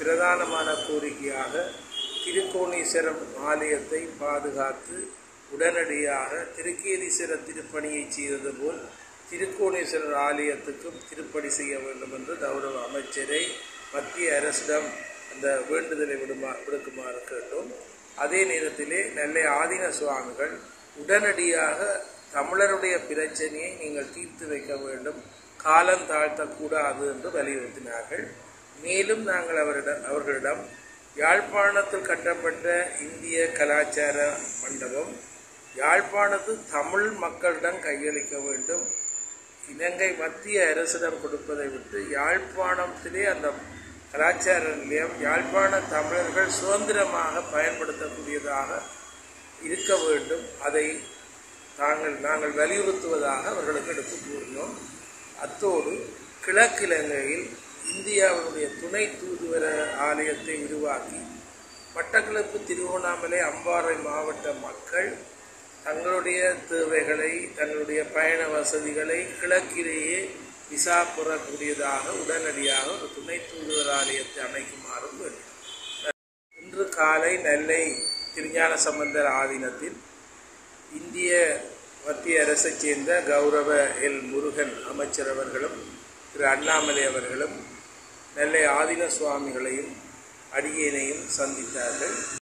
பிரதானமான கோரிக்கையாக திருக்கோணேஸ்வரம் ஆலயத்தை பாதுகாத்து உடனடியாக திருக்கேதீஸ்வரர் திருப்பணியை செய்தது போல் திருக்கோணேஸ்வரர் ஆலயத்துக்கும் திருப்பணி செய்ய வேண்டும் என்று கௌரவ அமைச்சரை மத்திய அரசிடம் அந்த வேண்டுதலை விடுமா விடுக்குமாறு கேட்டோம் அதே நேரத்திலே நெல்லை ஆதீன சுவாமிகள் உடனடியாக தமிழருடைய பிரச்சனையை நீங்கள் தீர்த்து வைக்க வேண்டும் காலம் தாழ்த்தக்கூடாது என்று வலியுறுத்தினார்கள் மேலும் நாங்கள் அவரிடம் அவர்களிடம் யாழ்ப்பாணத்தில் கட்டப்பட்ட இந்திய கலாச்சார மண்டபம் யாழ்ப்பாணத்தில் தமிழ் மக்களிடம் கையளிக்க வேண்டும் இலங்கை மத்திய அரசிடம் கொடுப்பதை விட்டு யாழ்ப்பாணத்திலே அந்த கலாச்சார நிலையம் யாழ்ப்பாண தமிழர்கள் சுதந்திரமாக பயன்படுத்தக்கூடியதாக இருக்க வேண்டும் அதை நாங்கள் நாங்கள் வலியுறுத்துவதாக அவர்களுக்கு எடுத்து கூறினோம் அத்தோடு கிழக்கிழங்கையில் இந்தியாவினுடைய துணை தூதுவர ஆலயத்தை உருவாக்கி மட்டக்களப்பு திருவண்ணாமலை அம்பாறை மாவட்ட மக்கள் தங்களுடைய தேவைகளை தங்களுடைய பயண வசதிகளை கிழக்கிலேயே விசா பெறக்கூடியதாக உடனடியாக ஒரு துணை தூதுவர் ஆலயத்தை அமைக்குமாறும் வேண்டும் இன்று காலை நெல்லை திருஞான சம்பந்தர் ஆதீனத்தில் இந்திய மத்திய அரசைச் சேர்ந்த கௌரவ எல் முருகன் அமைச்சர் அவர்களும் திரு அண்ணாமலை அவர்களும் நெல்லை ஆதீன சுவாமிகளையும் அடியேனையும் சந்தித்தார்கள்